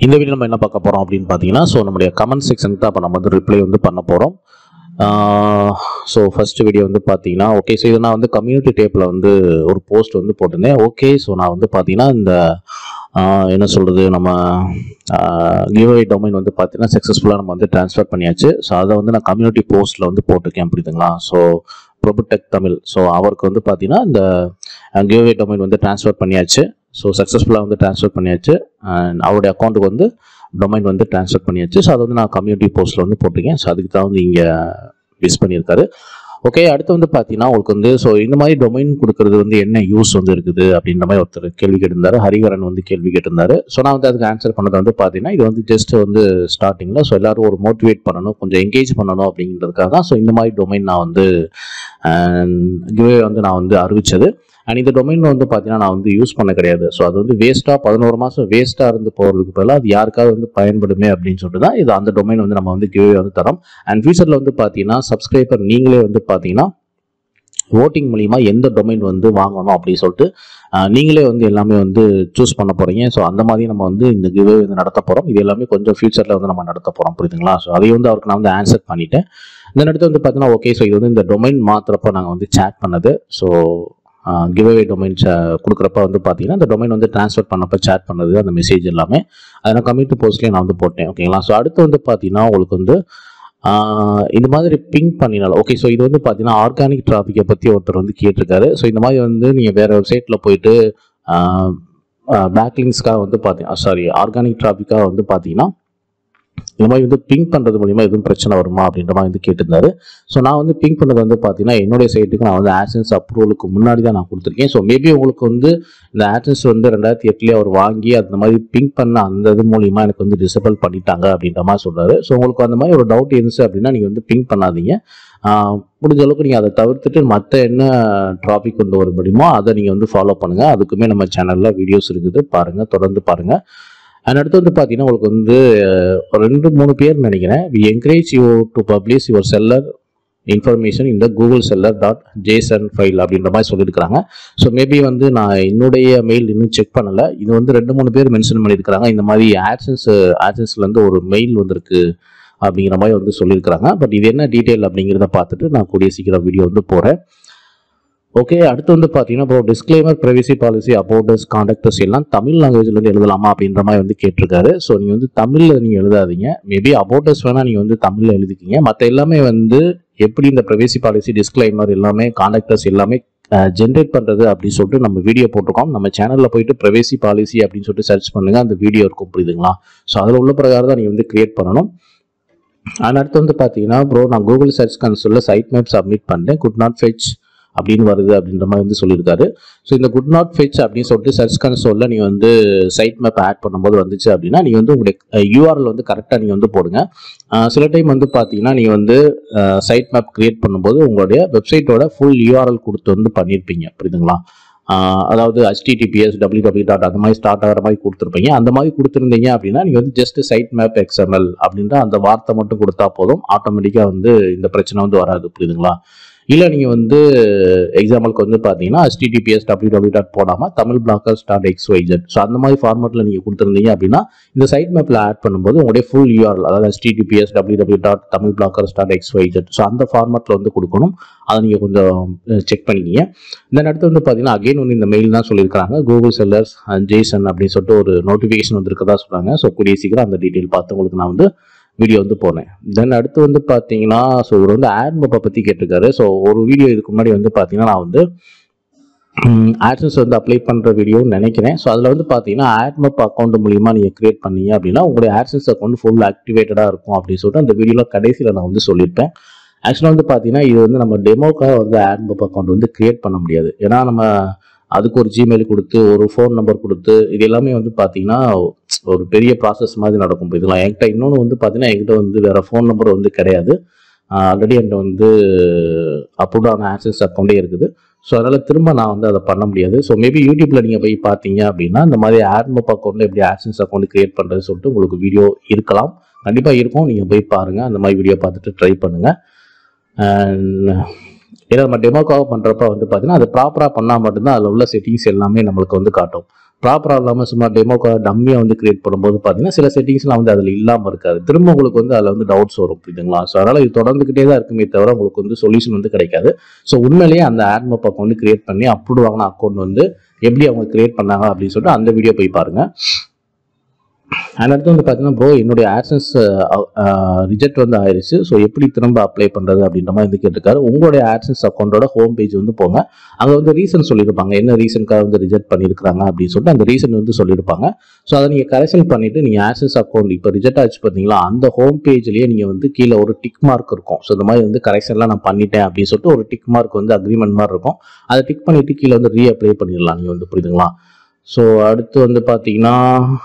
இந்த வீடியோ நம்ம என்ன பார்க்க போகிறோம் அப்படின்னு பார்த்தீங்கன்னா ஸோ நம்முடைய கமெண்ட் செக்ஷனுக்கு தான் இப்போ நம்ம வந்து ரிப்ளை வந்து பண்ண போகிறோம் ஸோ ஃபர்ஸ்ட் வீடியோ வந்து பார்த்தீங்கன்னா ஓகே ஸோ இது நான் வந்து கம்யூனிட்டி டேப்பில் வந்து ஒரு போஸ்ட் வந்து போட்டிருந்தேன் ஓகே ஸோ நான் வந்து பார்த்தீங்கன்னா இந்த ஆஹ், என்ன சொல்கிறது நம்ம கிவ்அவே டொமைன் வந்து பார்த்தீங்கன்னா சக்ஸஸ்ஃபுல்லாக நம்ம வந்து ட்ரான்ஸ்ஃபர் பண்ணியாச்சு ஸோ அதை வந்து நான் கம்யூனிட்டி போஸ்ட்டில் வந்து போட்டிருக்கேன் புரியுதுங்களா ஸோ ப்ரொபுடெக் தமிழ் ஸோ அவருக்கு வந்து பார்த்தீங்கன்னா இந்த கிவ்அவே டொமைன் வந்து ட்ரான்ஸ்ஃபர் பண்ணியாச்சு ஸோ சக்ஸஸ்ஃபுல்லாக வந்து ட்ரான்ஸ்ஃபர் பண்ணியாச்சு அண்ட் அவருடைய அக்கௌண்ட்டுக்கு வந்து டொமைன் வந்து ட்ரான்ஸ்ஃபர் பண்ணியாச்சு ஸோ அதை வந்து நான் கம்யூனிட்டி போஸ்ட்டில் வந்து போட்டிருக்கேன் ஸோ அதுக்கு தான் வந்து இங்கே மிஸ் பண்ணியிருக்காரு ஓகே அடுத்து வந்து பார்த்தீங்கன்னா உங்களுக்கு வந்து ஸோ இந்த மாதிரி டொமைன் கொடுக்கறது வந்து என்ன யூஸ் வந்து இருக்குது அப்படின்ற மாதிரி ஒருத்தர் கேள்வி கேட்டிருந்தாரு ஹரிகரன் வந்து கேள்வி கேட்டிருந்தாரு ஸோ நான் வந்து அதுக்கு ஆன்சர் பண்ணது வந்து பார்த்தீங்கன்னா இது வந்து ஜஸ்ட் வந்து ஸ்டார்டிங்கில் ஸோ எல்லாரும் ஒரு மோட்டிவேட் பண்ணணும் கொஞ்சம் என்கேஜ் பண்ணணும் அப்படிங்கிறதுக்காக தான் ஸோ இந்த மாதிரி டொமைன் நான் வந்து கிவே வந்து நான் வந்து அறிவிச்சது அண்ட் இந்த டொமைன் வந்து பார்த்தீங்கன்னா நான் வந்து யூஸ் பண்ண கிடையாது ஸோ அது வந்து வேஸ்ட்டாக பதினோரு மாதம் வேஸ்ட்டாக இருந்து போகிறதுக்கு பதிலாக அது யாருக்காவது வந்து பயன்படுமே அப்படின்னு சொல்லிட்டு தான் இது அந்த டொமைன் வந்து நம்ம வந்து கிவே வந்து தரோம் அண்ட் ஃபியூச்சரில் வந்து பார்த்தீங்கன்னா சப்ஸ்கிரைபர் நீங்களே வந்து பார்த்தீங்கன்னா ஓட்டிங் மூலிமா எந்த டொமைன் வந்து வாங்கணும் அப்படின்னு சொல்லிட்டு ஆஹ், நீங்களே வந்து எல்லாமே வந்து சூஸ் பண்ண போகிறீங்க ஸோ அந்த மாதிரி நம்ம வந்து இந்த கிவே வந்து நடத்த போகிறோம் இது எல்லாமே கொஞ்சம் ஃபியூச்சரில் வந்து நம்ம நடத்த போகிறோம் புரியுதுங்களா ஸோ அதையும் வந்து அவருக்கு நான் வந்து ஆன்சர் பண்ணிட்டேன் இந்த இடத்துல வந்து பார்த்தீங்கன்னா ஓகே ஸோ இது வந்து இந்த டொமைன் மாத்துறப்போ நாங்கள் வந்து சேட் பண்ணது ஸோ கிவ்அவே டொமைன் கொடுக்குறப்ப வந்து பார்த்தீங்கன்னா இந்த டொமைன் வந்து ட்ரான்ஸ்ஃபர் பண்ணப்போ சேட் பண்ணது அந்த மெசேஜ் எல்லாமே அதை நான் கம்யூனிட்டி போஸ்ட்லேயே நான் வந்து போட்டேன் ஓகேங்களா ஸோ அடுத்து வந்து பார்த்தீங்கன்னா உங்களுக்கு வந்து ஆஹ் இந்த மாதிரி பிங் பண்ணினால ஓகே ஸோ இது வந்து பார்த்தீங்கன்னா ஆர்கானிக் டிராஃபிக்கை பற்றி ஒருத்தர் வந்து கேட்டிருக்காரு ஸோ இந்த மாதிரி வந்து நீங்கள் வேறு வெப்சைட்டில் போயிட்டு பேக்லிங்ஸ்க்காக வந்து பார்த்தீங்கன்னா சாரி ஆர்கானிக் டிராஃபிக்காக வந்து பார்த்தீங்கன்னா இந்த மாதிரி வந்து பிங்க் பண்ணுறது மூலிமா எதுவும் பிரச்சனை வருமா அப்படின்ற மாதிரி வந்து கேட்டிருந்தாரு ஸோ நான் வந்து பிங்க் பண்ணது வந்து பார்த்தீங்கன்னா என்னுடைய சைட்டுக்கு நான் வந்து ஆட்சன்ஸ் அப்ரூவலுக்கு முன்னாடி தான் நான் கொடுத்துருக்கேன் ஸோ மேபி உங்களுக்கு வந்து இந்த ஆட்சன்ஸ் வந்து ரெண்டாயிரத்தி எட்டுலேயே அவர் வாங்கி அந்த மாதிரி பிங்க் பண்ண அந்த இது மூலிமா எனக்கு வந்து டிசபிள் பண்ணிட்டாங்க அப்படின்ற மாதிரி சொல்றாரு ஸோ உங்களுக்கு அந்த மாதிரி ஒரு டவுட் இருந்துச்சு அப்படின்னா நீங்கள் வந்து பிங்க் பண்ணாதீங்க ஆஹ் முடிஞ்ச அளவுக்கு நீங்கள் அதை தவிர்த்துட்டு மற்ற என்ன டாபிக் கொண்டு வர முடியுமோ அதை நீங்கள் வந்து ஃபாலோ பண்ணுங்கள் அதுக்குமே நம்ம சேனலில் வீடியோஸ் இருக்குது பாருங்கள் தொடர்ந்து பாருங்கள் அண்ட் அடுத்து வந்து பார்த்தீங்கன்னா உங்களுக்கு வந்து அஹ், ஒரு ரெண்டு மூணு பேர் நினைக்கிறேன் we encourage you to publish your seller information இந்த Google seller dot JSON file அப்படின்ற மாதிரி சொல்லியிருக்கிறாங்க ஸோ மேபி வந்து நான் என்னுடைய மெயில் இன்னும் செக் பண்ணலை இது வந்து ரெண்டு மூணு பேர் மென்ஷன் பண்ணியிருக்கிறாங்க இந்த மாதிரி ஆட்சன்ஸ் ஆட்சன்ஸ்லேருந்து ஒரு மெயில் வந்திருக்கு அப்படிங்கிற மாதிரி வந்து சொல்லியிருக்கிறாங்க பட் இது என்ன டீட்டெயில் அப்படிங்கிறத பார்த்துட்டு நான் கூடிய சீக்கிரம் வீடியோ வந்து போகிறேன் ஓகே அடுத்து வந்து பார்த்தீங்கன்னா இப்போ disclaimer privacy policy about us contact us எல்லாம் தமிழ் லாங்குவேஜில் வந்து எழுதலாமா அப்படின்ற மாதிரி வந்து கேட்டிருக்காரு ஸோ நீங்கள் வந்து தமிழில் நீங்கள் எழுதாதீங்க மேபி அபவுட்டர்ஸ் வேணால் நீங்கள் வந்து தமிழில் எழுதிக்கிங்க மற்ற எல்லாமே வந்து எப்படி இந்த ப்ரைவசி பாலிசி டிஸ்க்ளைமர் எல்லாமே கான்டாக்டர்ஸ் எல்லாமே ஜென்ரேட் பண்ணுறது அப்படின்னு சொல்லிட்டு நம்ம வீடியோ போட்டிருக்கோம் நம்ம சேனலில் போயிட்டு ப்ரைவசி பாலிசி அப்படின்னு சொல்லிட்டு சர்ச் பண்ணுங்கள் அந்த வீடியோ இருக்கும் புரியுதுங்களா ஸோ அதில் உள்ள பிரகாரம் தான் நீங்கள் வந்து கிரியேட் பண்ணணும் அண்ட் அடுத்து வந்து பார்த்தீங்கன்னா ப்ரோ நான் கூகுள் சர்ச் கன்சோலில் சைட் மேப் சப்மிட் பண்ணேன் குட் நாட் ஃபெச் அப்படின்னு வருது அப்படின்ற மாதிரி வந்து சொல்லியிருக்காரு ஸோ இந்த குட் நாட் ஃபெச் அப்படின்னு சொல்லிட்டு சர்ச் கன்சோலில் நீங்கள் வந்து சைட் மேப் ஆட் பண்ணும்போது வந்துச்சு அப்படின்னா நீங்கள் வந்து உங்களுடைய யூஆர்எல் வந்து கரெக்டாக நீங்கள் வந்து போடுங்க அஹ் சில டைம் வந்து பார்த்தீங்கன்னா நீங்கள் வந்து சைட் மேப் கிரியேட் பண்ணும்போது உங்களுடைய வெப்சைட்டோட ஃபுல் யூஆர்எல் கொடுத்து வந்து பண்ணியிருப்பீங்க புரியுதுங்களா ஆஹ் அதாவது https டபிள்யூ டபிள்யூ டாட் அந்த மாதிரி ஸ்டார்ட் ஆகிற மாதிரி கொடுத்துருப்பீங்க அந்த மாதிரி கொடுத்துருந்தீங்க அப்படின்னா நீங்கள் வந்து ஜஸ்ட் சைட் மேப் எக்ஸ்எம்எல் அப்படின்ற அந்த வார்த்தை மட்டும் கொடுத்தா போதும் ஆட்டோமேட்டிக்காக வந்து இந்த பிரச்சனை வந்து வராது புரியுதுங்களா இல்லை நீங்கள் வந்து எக்ஸாம்பிளுக்கு வந்து பார்த்தீங்கன்னா https டபிள்யூ டபிள்யூ டாட் போடாமல் Tamil bloggers dot X Y Z so அந்த மாதிரி ஃபார்மேட்டில் நீங்கள் கொடுத்துருந்தீங்க அப்படின்னா இந்த சைட் மேப்பில் ஆட் பண்ணும்போது உங்களுடைய ஃபுல் யூஆர்எல் அதாவது https W W dot Tamil bloggers dot X Y Z so அந்த ஃபார்மேட்டில் வந்து கொடுக்கணும் அதை நீங்கள் கொஞ்சம் செக் பண்ணிக்கிங்க இந்த அடுத்து வந்து பார்த்தீங்கன்னா அகைன் வந்து இந்த மெயில் தான் சொல்லியிருக்காங்க கூகுள் செல்லர்ஸ் ஜேசன் அப்படின்னு சொல்லிட்டு ஒரு நோட்டிஃபிகேஷன் வந்திருக்கதா சொல்கிறாங்க ஸோ கூடிய சீக்கிரம் அந்த டீட்டெயில் பார்த்து உங்களுக்கு நான் வந்து வீடியோ வந்து போனேன் தென் அடுத்து வந்து பார்த்தீங்கன்னா ஸோ இவர் வந்து ஆட் மப்பை பற்றி கேட்டிருக்காரு ஸோ ஒரு வீடியோ இதுக்கு முன்னாடி வந்து பார்த்தீங்கன்னா நான் வந்து ஆட்சன்ஸ் வந்து அப்ளை பண்ணுற வீடியோன்னு நினைக்கிறேன் ஸோ அதில் வந்து பார்த்தீங்கன்னா ஆட்மப் அக்கௌண்ட் மூலிமா நீங்கள் கிரியேட் பண்ணீங்க அப்படின்னா உங்களுடைய ஆட்சன்ஸ் அக்கௌண்ட் ஃபுல் ஆக்டிவேட்டடாக இருக்கும் அப்படின்னு சொல்லிட்டு அந்த வீடியோவில் கடைசியில் நான் வந்து சொல்லியிருப்பேன் ஆக்சுவலாக வந்து பார்த்தீங்கன்னா இது வந்து நம்ம டெமோக்காக வந்து ஆட்மப் அக்கௌண்ட் வந்து கிரியேட் பண்ண முடியாது ஏன்னா நம்ம அதுக்கு ஒரு ஜிமெயில் கொடுத்து ஒரு ஃபோன் நம்பர் கொடுத்து இது எல்லாமே வந்து பார்த்தீங்கன்னா ஒரு பெரிய ப்ராசஸ் மாதிரி நடக்கும் இப்போ இதெல்லாம் என்கிட்ட இன்னொன்று வந்து பார்த்தீங்கன்னா என்கிட்ட வந்து வேறு ஃபோன் நம்பர் வந்து கிடையாது ஆல்ரெடி என்கிட்ட வந்து அப்ரூவ்டான ஆக்சஸ் அக்கௌண்ட்டே இருக்குது ஸோ அதனால் திரும்ப நான் வந்து அதை பண்ண முடியாது ஸோ மேபி யூடியூப்பில் நீங்கள் போய் பார்த்தீங்க அப்படின்னா இந்த மாதிரி ஆட்மப் அக்கௌண்ட்டில் எப்படி ஆக்சன்ஸ் அக்கௌண்ட் கிரியேட் பண்ணுறது சொல்லிட்டு உங்களுக்கு வீடியோ இருக்கலாம் கண்டிப்பாக இருக்கும் நீங்கள் போய் பாருங்கள் அந்த மாதிரி வீடியோ பார்த்துட்டு ட்ரை பண்ணுங்கள் அண்ட் ஏன்னா நம்ம டெமோக்காக பண்ணுறப்ப வந்து பார்த்தீங்கன்னா அது ப்ராப்பராக பண்ணால் மட்டும்தான் அதில் உள்ள செட்டிங்ஸ் எல்லாமே நம்மளுக்கு வந்து காட்டும் ப்ராப்பராக இல்லாமல் சும்மா டெமோக்கா டம்மியாக வந்து கிரியேட் பண்ணும்போது பார்த்தீங்கன்னா சில செட்டிங்ஸ்லாம் வந்து அதில் இல்லாமல் இருக்காது திரும்ப உங்களுக்கு வந்து அதில் வந்து டவுட்ஸ் வரும் புரியுதுங்களா ஸோ அதனால் இது தொடர்ந்துக்கிட்டே தான் இருக்குமே தவிர உங்களுக்கு வந்து சொல்யூஷன் வந்து கிடைக்காது ஸோ உண்மையிலேயே அந்த ஆட் மப் அக்கௌண்ட் கிரியேட் பண்ணி அப்ரூவ் வாங்கின அக்கௌண்ட் வந்து எப்படி அவங்க கிரியேட் பண்ணாங்க அப்படின்னு சொல்லிட்டு அந்த வீடியோ போய் பாருங்க அண்ட் அடுத்து வந்து பார்த்தீங்கன்னா ப்ரோ என்னுடைய ஆக்சன்ஸ் ரிஜெக்ட் வந்து ஆயிடுச்சு ஸோ எப்படி திரும்ப அப்ளை பண்ணுறது அப்படின்ற மாதிரி வந்து கேட்டிருக்காரு உங்களுடைய ஆக்சன்ஸ் அக்கௌண்ட்டோட ஹோம் பேஜ் வந்து போங்க அங்கே வந்து ரீசன் சொல்லியிருப்பாங்க என்ன ரீசனுக்காக வந்து ரிஜெக்ட் பண்ணியிருக்காங்க அப்படின்னு சொல்லிட்டு அந்த ரீசன் வந்து சொல்லியிருப்பாங்க ஸோ அதை நீங்கள் கரெக்ஷன் பண்ணிவிட்டு நீங்கள் ஆக்சன்ஸ் அக்கௌண்ட் இப்போ ரிஜெக்ட் ஆச்சு பார்த்தீங்களா அந்த ஹோம் பேஜ்லேயே நீங்கள் வந்து கீழே ஒரு டிக் மார்க் இருக்கும் ஸோ இந்த மாதிரி வந்து கரெக்ஷன்லாம் நான் பண்ணிட்டேன் அப்படின்னு சொல்லிட்டு ஒரு டிக் மார்க் வந்து அக்ரிமெண்ட் மாதிரி இருக்கும் அதை டிக் பண்ணிவிட்டு கீழே வந்து ரீஅப்ளை பண்ணிடலாம் நீங்கள் வந்து புரியுதுங்களா ஸோ அடுத்து வந்து பார்த்தீங்கன்னா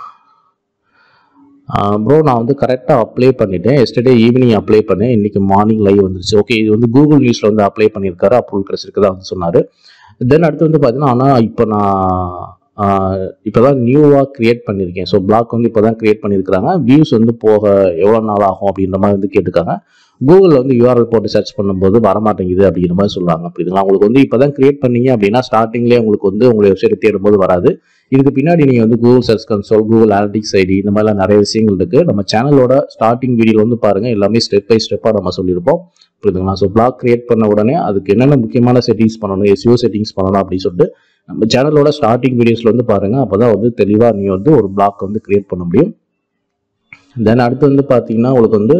ப்ரோ நான் வந்து கரெக்டாக அப்ளை பண்ணிட்டேன் எஸ்டர்டே ஈவினிங் அப்ளை பண்ணேன் இன்னைக்கு மார்னிங் லைவ் வந்துருச்சு ஓகே இது வந்து கூகுள் நியூஸில் வந்து அப்ளை பண்ணியிருக்காரு அப்ரூவல் கிடச்சிருக்குதா வந்து சொன்னார் தென் அடுத்து வந்து பார்த்தீங்கன்னா ஆனால் இப்போ நான் இப்போ தான் நியூவாக க்ரியேட் பண்ணியிருக்கேன் ஸோ பிளாக் வந்து இப்போ தான் க்ரியேட் பண்ணியிருக்கிறாங்க வியூஸ் வந்து போக எவ்வளோ நாள் ஆகும் அப்படின்ற மாதிரி வந்து கேட்டிருக்காங்க கூகுளில் வந்து யூஆர்எல் போட்டு சர்ச் பண்ணும்போது வரமாட்டேங்குது அப்படிங்கிற மாதிரி சொல்லுவாங்க புரியுதுங்களா உங்களுக்கு வந்து இப்போ தான் க்ரியேட் பண்ணீங்க அப்படின்னா ஸ்டார்டிங்லேயே உங்களுக்கு வந்து உங்களுடைய வெப்சைட் தேடும்போது வராது இதுக்கு பின்னாடி நீங்கள் வந்து Google search console Google analytics ID இந்த மாதிரிலாம் நிறைய விஷயங்கள் இருக்குது நம்ம சேனலோட ஸ்டார்டிங் வீடியோவில் வந்து பாருங்கள் எல்லாமே ஸ்டெப் பை ஸ்டெப்பாக நம்ம சொல்லியிருப்போம் புரியுதுங்களா ஸோ பிளாக் கிரியேட் பண்ண உடனே அதுக்கு என்னென்ன முக்கியமான செட்டிங்ஸ் பண்ணணும் எஸ்யூ செட்டிங்ஸ் பண்ணணும் அப்படின்னு சொல்லிட்டு நம்ம சேனலோட ஸ்டார்டிங் வீடியோஸில் வந்து பாருங்கள் அப்போ தான் வந்து தெளிவாக நீங்கள் வந்து ஒரு பிளாக் வந்து கிரியேட் பண்ண முடியும் தென் அடுத்து வந்து பார்த்தீங்கன்னா உங்களுக்கு வந்து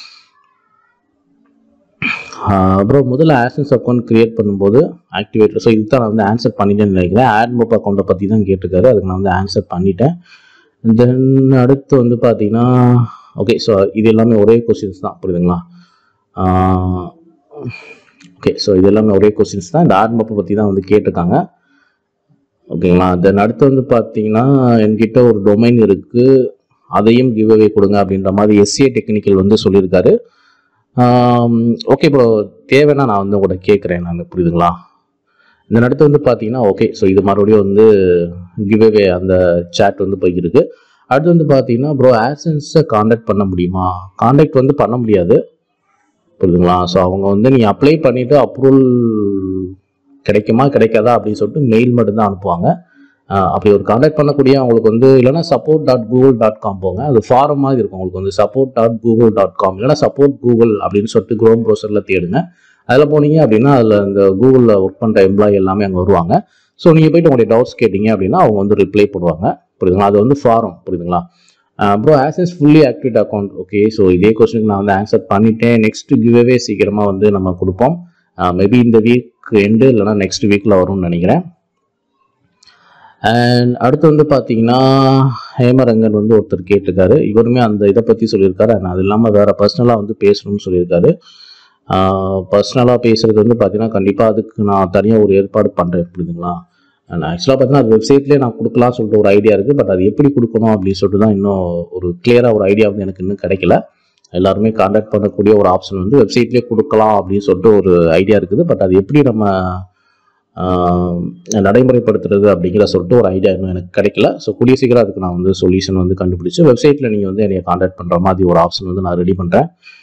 அப்புறம் முதல்ல ஆக்சன்ஸ் அக்கௌண்ட் கிரியேட் பண்ணும்போது ஆக்டிவேட்டர் ஸோ இதுதான் நான் வந்து ஆன்சர் பண்ணிட்டேன்னு நினைக்கிறேன் ஆட் மொப் அக்கௌண்ட்டை பற்றி தான் கேட்டிருக்காரு அதுக்கு நான் வந்து ஆன்சர் பண்ணிட்டேன் தென் அடுத்து வந்து பார்த்தீங்கன்னா ஓகே ஸோ இது எல்லாமே ஒரே கொஸ்டின்ஸ் தான் புரியுதுங்களா ஓகே ஸோ இது எல்லாமே ஒரே கொஸ்டின்ஸ் தான் இந்த ஆட் மப்பை பற்றி தான் வந்து கேட்டிருக்காங்க ஓகேங்களா தென் அடுத்து வந்து பார்த்தீங்கன்னா என்கிட்ட ஒரு டொமைன் இருக்குது அதையும் கிவ் அவே கொடுங்க அப்படின்ற மாதிரி எஸ்சிஏ டெக்னிக்கல் வந்து சொல்லியிருக்காரு ஓகே ப்ரோ தேவைன்னா நான் வந்து உங்கள்கிட்ட கேட்குறேன் நான் புரியுதுங்களா இந்த அடுத்து வந்து பார்த்தீங்கன்னா ஓகே ஸோ இது மறுபடியும் வந்து கிவ்அவே அந்த சேட் வந்து போய்க்கிருக்கு அடுத்து வந்து பார்த்தீங்கன்னா ப்ரோ ஆசன்ஸை காண்டாக்ட் பண்ண முடியுமா காண்டாக்ட் வந்து பண்ண முடியாது புரியுதுங்களா ஸோ அவங்க வந்து நீ அப்ளை பண்ணிவிட்டு அப்ரூவல் கிடைக்குமா கிடைக்காதா அப்படின்னு சொல்லிட்டு மெயில் மட்டும்தான் அனுப்புவாங்க ஆஹ் அப்படி ஒரு காண்டாக்ட் பண்ணக்கூடிய அவங்களுக்கு வந்து இல்லைனா support dot Google dot com போங்க அது ஃபாரம் மாதிரி இருக்கும் உங்களுக்கு வந்து support dot Google dot com இல்லைனா சப்போர்ட் கூகுள் அப்படின்னு சொல்லிட்டு குரோம் ப்ரௌசரில் தேடுங்க அதில் போனீங்க அப்படின்னா அதில் இந்த கூகுளில் ஒர்க் பண்ணுற எம்ப்ளாயி எல்லாமே அங்கே வருவாங்க ஸோ நீங்கள் போயிட்டு உங்களுடைய டவுட்ஸ் கேட்டீங்க அப்படின்னா அவங்க வந்து ரிப்ளை பண்ணுவாங்க புரியுதுங்களா அது வந்து ஃபாரம் புரியுதுங்களா bro access fully activate account okay so இதே கொஸ்டினுக்கு நான் வந்து ஆன்சர் பண்ணிட்டேன் நெக்ஸ்ட் கிவ்அவே சீக்கிரமாக வந்து நம்ம கொடுப்போம் மேபி இந்த வீக் எண்டு இல்லைனா நெக்ஸ்ட் வீக்கில் வரும்னு நினைக்கிறேன் அண்ட் அடுத்து வந்து பார்த்தீங்கன்னா ஹேமரங்கன் வந்து ஒருத்தர் கேட்டிருக்காரு இவருமே அந்த இதை பற்றி சொல்லியிருக்காரு அண்ட் அது இல்லாமல் வேறு பர்சனலாக வந்து பேசணும்னு சொல்லியிருக்காரு பர்சனலாக பேசுகிறது வந்து பார்த்தீங்கன்னா கண்டிப்பாக அதுக்கு நான் தனியாக ஒரு ஏற்பாடு பண்ணுறேன் புரியுதுங்களா அண்ட் ஆக்சுவலாக பார்த்தீங்கன்னா அது வெப்சைட்லேயே நான் கொடுக்கலாம் சொல்லிட்டு ஒரு ஐடியா இருக்குது பட் அது எப்படி கொடுக்கணும் அப்படின்னு சொல்லிட்டு தான் இன்னும் ஒரு கிளியராக ஒரு ஐடியா வந்து எனக்கு இன்னும் கிடைக்கல எல்லாருமே காண்டாக்ட் பண்ணக்கூடிய ஒரு ஆப்ஷன் வந்து வெப்சைட்லேயே கொடுக்கலாம் அப்படின்னு சொல்லிட்டு ஒரு ஐடியா இருக்குது பட் அது எப்படி நம்ம ஆஹ், நடைமுறைப்படுத்துறது அப்படிங்கிற சொல்லிட்டு ஒரு ஐடியா இன்னும் எனக்கு கிடைக்கல ஸோ கூடிய சீக்கிரம் அதுக்கு நான் வந்து சொல்யூஷன் வந்து கண்டுபிடிச்சு வெப்சைட்டில் நீங்கள் வந்து என்னை காண்டாக்ட் பண்ணுற மாதிரி ஒரு ஆப்ஷன் வந்து நான் ரெடி பண்ணுறேன்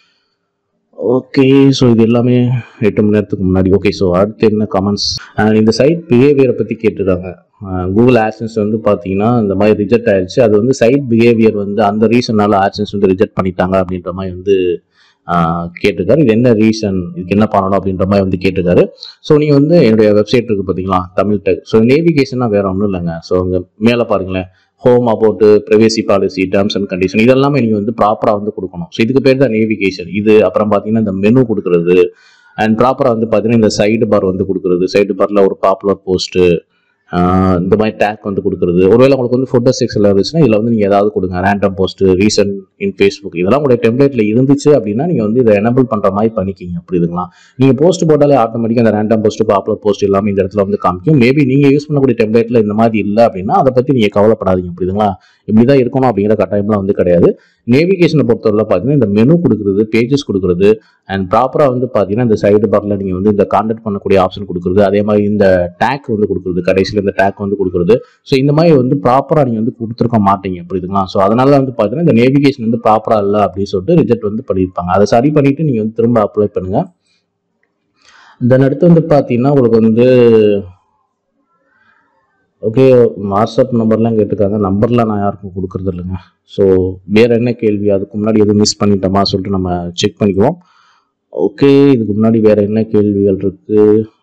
ஓகே ஸோ இது எல்லாமே எட்டு மணி நேரத்துக்கு முன்னாடி ஓகே ஸோ அடுத்து என்ன கமெண்ட்ஸ் இந்த சைட் பிஹேவியரை பற்றி கேட்டிருக்காங்க கூகுள் ஆக்சன்ஸ் வந்து பார்த்தீங்கன்னா இந்த மாதிரி ரிஜெக்ட் ஆயிடுச்சு அது வந்து சைட் பிஹேவியர் வந்து அந்த ரீசனால ஆக்சன்ஸ் வந்து ரிஜெக்ட் பண்ணிட்டாங்க அப்படின்ற மாதிரி வந்து ஆஹ், கேட்டிருக்காரு இது என்ன ரீசன் இதுக்கு என்ன பண்ணணும் அப்படின்ற மாதிரி வந்து கேட்டிருக்காரு ஸோ நீங்கள் வந்து என்னுடைய வெப்சைட் இருக்குது பார்த்தீங்களா தமிழ் டெக் ஸோ நேவிகேஷனாக வேற ஒன்றும் இல்லைங்க ஸோ அங்கே மேலே பாருங்களேன் home about privacy policy terms and condition இதெல்லாமே நீங்கள் வந்து ப்ராப்பராக வந்து கொடுக்கணும் ஸோ இதுக்கு பேர் தான் நேவிகேஷன் இது அப்புறம் பார்த்தீங்கன்னா இந்த மெனு கொடுக்குறது அண்ட் ப்ராப்பராக வந்து பார்த்தீங்கன்னா இந்த சைடு பார் வந்து கொடுக்குறது சைடு பாரில் ஒரு பாப்புலர் போஸ்ட்டு இந்த மாதிரி டேக் வந்து கொடுக்குறது ஒருவேளை உங்களுக்கு வந்து ஃபோட்டோ செக்ஷனில் இருந்துச்சுன்னா இதில் வந்து நீங்கள் ஏதாவது கொடுங்க random post recent in Facebook இதெல்லாம் உங்களுடைய டெம்ப்ளேட்டில் இருந்துச்சு அப்படின்னா நீங்கள் வந்து இதை எனபிள் பண்ணுற மாதிரி பண்ணிக்கிங்க புரியுதுங்களா நீங்கள் போஸ்ட் போட்டாலே ஆட்டோமேட்டிக்காக அந்த ரேண்டம் போஸ்ட் பாப்புலர் போஸ்ட் எல்லாமே இந்த இடத்துல வந்து காமிக்கும் மேபி நீங்கள் யூஸ் பண்ணக்கூடிய டெம்ப்ளேட்டில் இந்த மாதிரி இல்லை அப்படின்னா அதை பற்றி நீங்கள் கவலைப்படாதீங்க புரியுதுங்களா இப்படி தான் இருக்கணும் அப்படிங்கிற கட்டாயம்லாம் வந்து கிடையாது நேவிகேஷனை பொறுத்தவரை பார்த்தீங்கன்னா இந்த மெனு கொடுக்குறது பேஜஸ் கொடுக்குறது அண்ட் ப்ராப்பராக வந்து பார்த்தீங்கன்னா இந்த சைடு பாரில் நீங்கள் வந்து இந்த கான்டாக்ட் பண்ணக்கூடிய ஆப்ஷன் கொடுக்குறது அதே மாதிரி இந்த டேக் வந்து கொடுக்குறது கடைசியில் இந்த டேக் வந்து கொடுக்குறது ஸோ இந்த மாதிரி வந்து ப்ராப்பராக நீங்கள் வந்து கொடுத்துருக்க மாட்டீங்க புரியுதுங்களா ஸோ அதனால வந்து பார்த்தீங்கன்னா இந்த நேவிகேஷன் வந்து ப்ராப்பராக இல்லை அப்படின்னு சொல்லிட்டு ரிஜெக்ட் வந்து பண்ணியிருப்பாங்க அதை சரி பண்ணிட்டு நீங்கள் வந்து திரும்ப அப்ளை பண்ணுங்க தென் அடுத்து வந்து பார்த்தீங்கன்னா உங்களுக்கு வந்து ஓகே வாட்ஸ்அப் நம்பர்லாம் கேட்டிருக்காங்க நம்பர்லாம் நான் யாருக்கும் கொடுக்கறது இல்லைங்க ஸோ வேறு என்ன கேள்வி அதுக்கு முன்னாடி எதுவும் மிஸ் பண்ணிட்டோமா சொல்லிட்டு நம்ம செக் பண்ணிக்குவோம் ஓகே இதுக்கு முன்னாடி வேறு என்ன கேள்விகள் இருக்குது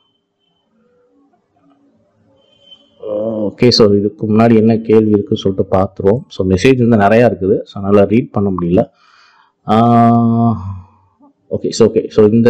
ஓகே ஸோ இதுக்கு முன்னாடி என்ன கேள்வி இருக்குன்னு சொல்லிட்டு பார்த்துருவோம் ஸோ மெசேஜ் வந்து நிறையா இருக்குது ஸோ அதனால் ரீட் பண்ண முடியல ஓகே ஸோ ஓகே ஸோ இந்த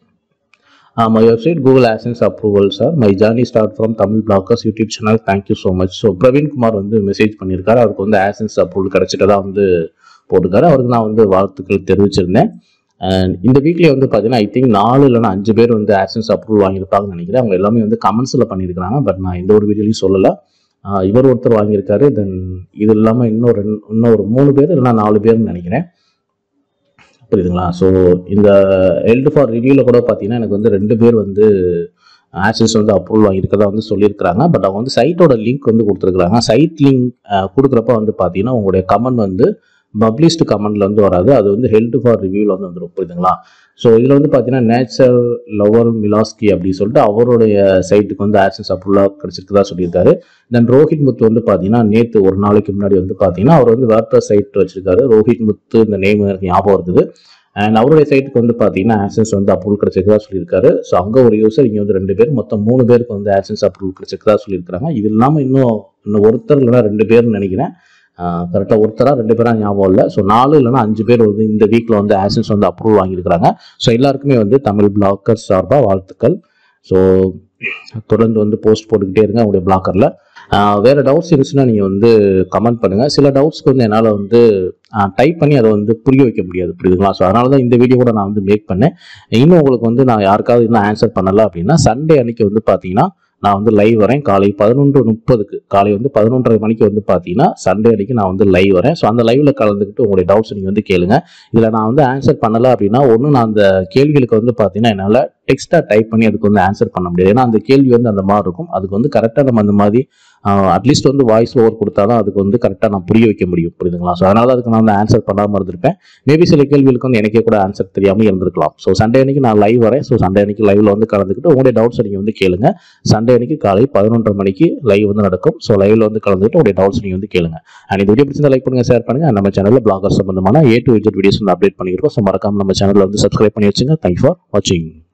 my website Google AdSense approval sir my journey start from Tamil bloggers YouTube channel thank you so much so Praveen Kumar வந்து மெசேஜ் பண்ணியிருக்காரு அவருக்கு வந்து ஆசன்ஸ் அப்ரூவல் கிடச்சிட்டதா வந்து போட்டிருக்காரு அவருக்கு நான் வந்து வாழ்த்துக்கள் தெரிவிச்சிருந்தேன் அண்ட் இந்த வீக்லேயே வந்து பார்த்தீங்கன்னா ஐ திங்க் நாலு இல்லைன்னா அஞ்சு பேர் வந்து ஆக்சன்ஸ் அப்ரூவல் வாங்கியிருப்பாங்கன்னு நினைக்கிறேன் அவங்க எல்லாமே வந்து கமெண்ட்ஸில் பண்ணியிருக்கிறாங்க பட் நான் எந்த ஒரு வீடியோலையும் சொல்லலை ஆஹ் இவர் ஒருத்தர் வாங்கியிருக்காரு தென் இது இல்லாமல் இன்னும் ரெண்டு இன்னும் ஒரு மூணு பேர் இல்லைன்னா நாலு பேர்னு நினைக்கிறேன் புரியுதுங்களா ஸோ இந்த ஹெல்ட் ஃபார் ரிவ்யூவில் கூட பார்த்தீங்கன்னா எனக்கு வந்து ரெண்டு பேர் வந்து ஆக்சன்ஸ் வந்து அப்ரூவல் வாங்கியிருக்கதா வந்து சொல்லியிருக்கிறாங்க பட் அவங்க வந்து சைட்டோட லிங்க் வந்து கொடுத்துருக்குறாங்க சைட் லிங்க் கொடுக்குறப்ப வந்து பார்த்தீங்கன்னா உங்களுடைய கமெண்ட் வந்து பப்ளிஷ்டு கமெண்ட்ல வந்து வராது அது வந்து ஹெல்த் ஃபார் ரிவ்யூவில் வந்து வந்துடும் புரியுதுங்களா ஸோ இதில் வந்து பார்த்தீங்கன்னா நேச்சர் லவர் மிலாஸ்கி அப்படின்னு சொல்லிட்டு அவருடைய சைட்டுக்கு வந்து ஆக்சன்ஸ் அப்ரூவலாக கிடைச்சிருக்கதா சொல்லியிருக்காரு தென் ரோஹித் முத்து வந்து பார்த்தீங்கன்னா நேற்று ஒரு நாளைக்கு முன்னாடி வந்து பார்த்தீங்கன்னா அவர் வந்து வேர்ட்ரஸ் சைட் வச்சிருக்காரு ரோஹித் முத்து இந்த நேம் எனக்கு ஞாபகம் இருக்குது அண்ட் அவருடைய சைட்டுக்கு வந்து பார்த்தீங்கன்னா ஆக்சன்ஸ் வந்து அப்ரூவல் கிடைச்சிருக்கதா சொல்லியிருக்காரு ஸோ அங்கே ஒரு யூசர் இங்கே வந்து ரெண்டு பேர் மொத்தம் மூணு பேருக்கு வந்து ஆக்சன்ஸ் அப்ரூவல் கிடைச்சிருக்கதா சொல்லியிருக்காங்க இது இல்லாமல் இன்னும் இன்னும் ஒருத்தர் இல்லைன்னா ரெண்டு பேர்னு நினைக்கிறேன் கரெக்டாக ஒருத்தரா ரெண்டு பேரா ஞாபகம் இல்லை ஸோ நாலு இல்லைன்னா அஞ்சு பேர் வந்து இந்த வீக்கில் வந்து ஆக்சன்ஸ் வந்து அப்ரூவல் வாங்கியிருக்கிறாங்க ஸோ எல்லாருக்குமே வந்து தமிழ் பிளாக்கர் சார்பாக வாழ்த்துக்கள் ஸோ தொடர்ந்து வந்து போஸ்ட் போட்டுக்கிட்டே இருங்க உங்களுடைய பிளாக்கரில் வேறு டவுட்ஸ் இருந்துச்சுன்னா நீங்கள் வந்து கமெண்ட் பண்ணுங்கள் சில டவுட்ஸ்க்கு வந்து என்னால் வந்து டைப் பண்ணி அதை வந்து புரிய வைக்க முடியாது புரியுதுங்களா ஸோ அதனால தான் இந்த வீடியோ கூட நான் வந்து மேக் பண்ணேன் இன்னும் உங்களுக்கு வந்து நான் யாருக்காவது இன்னும் ஆன்சர் பண்ணலை அப்படின்னா சண்டே அன்னைக்கு வந்து பார்த்தீங்கன்னா நான் வந்து லைவ் வரேன் காலை பதினொன்று முப்பதுக்கு காலை வந்து பதினொன்றரை மணிக்கு வந்து பார்த்தீங்கன்னா சண்டே அன்னைக்கு நான் வந்து லைவ் வரேன் ஸோ அந்த லைவ்ல கலந்துக்கிட்டு உங்களுடைய டவுட்ஸ் நீங்கள் வந்து கேளுங்க இதில் நான் வந்து ஆன்சர் பண்ணலை அப்படின்னா ஒன்று நான் அந்த கேள்விகளுக்கு வந்து பார்த்தீங்கன்னா என்னால் டெக்ஸ்ட்டாக டைப் பண்ணி அதுக்கு வந்து ஆன்சர் பண்ண முடியாது ஏன்னா அந்த கேள்வி வந்து அந்த மாதிரி இருக்கும் அதுக்கு வந்து கரெக்டாக நம்ம அந்த மாதிரி அட்லீஸ்ட் வந்து வாய்ஸ் ஓவர் கொடுத்தா தான் அதுக்கு வந்து கரெக்டாக நான் புரிய வைக்க முடியும் புரியுதுங்களா ஸோ அதனால அதுக்கு நான் வந்து ஆன்சர் பண்ணாமல் இருந்திருப்பேன் மேபி சில கேள்விகளுக்கு வந்து எனக்கே கூட ஆன்சர் தெரியாமல் இருந்திருக்கலாம் ஸோ சண்டே அன்னைக்கு நான் லைவ் வரேன் ஸோ சண்டே அன்னைக்கு லைவ்ல வந்து கலந்துக்கிட்டு உங்களுடைய டவுட்ஸ் நீங்கள் வந்து கேளுங்க சண்டே அன்னைக்கு காலை பதினொன்றரை மணிக்கு லைவ் வந்து நடக்கும் ஸோ லைவ்ல வந்து கலந்துக்கிட்டு உங்களுடைய டவுட்ஸ் நீங்கள் வந்து கேளுங்க அண்ட் இந்த வீடியோ பிடிச்சிருந்தா லைக் பண்ணுங்க ஷேர் பண்ணுங்க நம்ம சேனலில் பிளாகர் சம்பந்தமான ஏ டு விஜெட் வீடியோஸ் வந்து அப்டேட் பண்ணியிருக்கோம் ஸோ மறக்காம நம்ம சேனலில் வந்து சப்ஸ்கிரைப் பண்ணி வச்சுங்க தேங்க்ஸ் ஃபார் வாட்சிங்